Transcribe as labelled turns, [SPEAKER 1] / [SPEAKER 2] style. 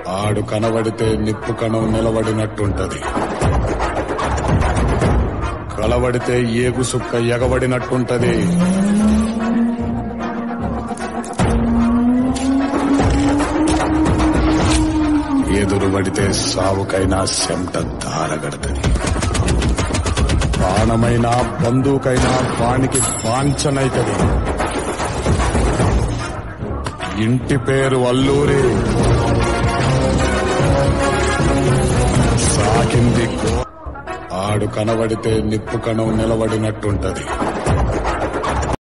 [SPEAKER 1] ఆడు కనబడితే నిప్పు కణం నిలబడినట్టుంటది కలబడితే ఏగు సుక్క ఎగబడినట్టుంటది ఎదురుబడితే సావుకైనా సెమట దారగడతది ప్రాణమైనా బంధువుకైనా వానికి వాంఛనైతది ఇంటి పేరు అల్లూరి సాకింది కో ఆడు కనబడితే నిప్పు కణం నిలబడినట్టుంటది